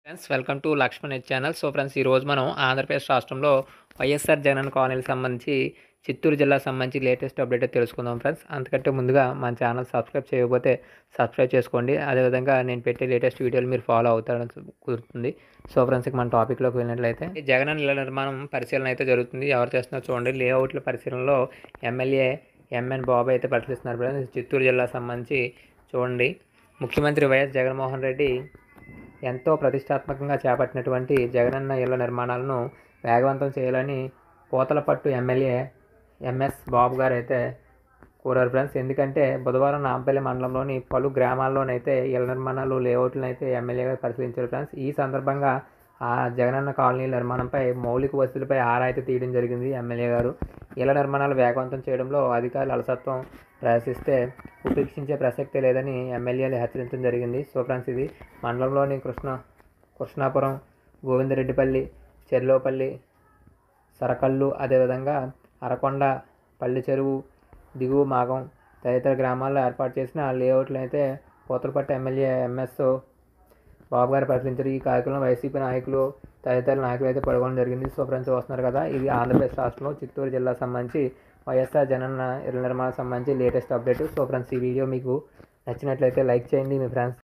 friends welcome to Lakshman H channel so friends ఈరోజు మనం ఆంధ్రప్రదేశ్ రాష్ట్రంలో వైఎస్ఆర్ జగన్ కాలనీకి సంబంధించి చిత్తూరు జిల్లాకు సంబంధించి లేటెస్ట్ అప్డేట్ తెలుసుకుందాం ఫ్రెండ్స్ అంతకంటే ముందుగా మన ఛానల్ సబ్స్క్రైబ్ చేయకపోతే సబ్స్క్రైబ్ చేసుకోండి అదేవిధంగా నేను పెట్టే లేటెస్ట్ వీడియోలు మీరు ఫాలో అవుతారని కుదురుతుంది సో ఫ్రెండ్స్ ఇక మన టాపిక్లోకి వెళ్ళినట్లయితే ఈ జగన్ ఇళ్ల నిర్మాణం పరిశీలన అయితే జరుగుతుంది ఎవరు చేస్తున్నారో చూడండి లేఅవుట్ల పరిశీలనలో ఎమ్మెల్యే ఎంఎన్ బాబు అయితే పరిశీలిస్తున్నారు ఫ్రెండ్స్ చిత్తూరు జిల్లాకు సంబంధించి చూడండి ముఖ్యమంత్రి వైఎస్ జగన్మోహన్ రెడ్డి ఎంతో ప్రతిష్టాత్మకంగా చేపట్టినటువంటి జగనన్న ఇళ్ల నిర్మాణాలను వేగవంతం చేయాలని పోతలపట్టు ఎమ్మెల్యే ఎంఎస్ బాబు గారు అయితే కోరారు ఫ్రెండ్స్ ఎందుకంటే బుధవారం నాంపల్లి మండలంలోని పలు గ్రామాల్లోనైతే ఇళ్ల నిర్మాణాలు లేఅవుట్లను అయితే ఎమ్మెల్యే గారు పరిశీలించారు ఫ్రెండ్స్ ఈ సందర్భంగా ఆ జగనన్న కాలనీ నిర్మాణంపై మౌలిక వసతులపై ఆరా అయితే తీయడం జరిగింది ఎమ్మెల్యే గారు ఇళ్ల నిర్మాణాలు వేగవంతం చేయడంలో అధికారులు అలసత్వం ప్రదర్శిస్తే ఉపేక్షించే ప్రసక్తే లేదని ఎమ్మెల్యేలు హెచ్చరించడం జరిగింది సో ఫ్రెండ్స్ ఇది మండలంలోని కృష్ణ కృష్ణాపురం గోవిందరెడ్డిపల్లి చెర్లోపల్లి సరకల్లు అదేవిధంగా అరకొండ పల్లి చెరువు దిగువ మాగం తదితర గ్రామాల్లో ఏర్పాటు చేసిన లేఅవుట్లు అయితే పోతలపట్టు ఎమ్మెల్యే ఎంఎస్ బాబు గారు పరిశీలించారు ఈ కార్యక్రమంలో వైసీపీ నాయకులు తదితర నాయకులు అయితే పాల్గొనడం జరిగింది సో ఫ్రెండ్స్ వస్తున్నారు కదా ఇది ఆంధ్రప్రదేశ్ రాష్ట్రంలో చిత్తూరు జిల్లా సంబంధించి వైఎస్ఆర్ జగనన్న ఇళ్ల నిర్మాణం సంబంధించి లేటెస్ట్ అప్డేట్ సో ఫ్రెండ్స్ ఈ వీడియో మీకు నచ్చినట్లయితే లైక్ చేయండి మీ ఫ్రెండ్స్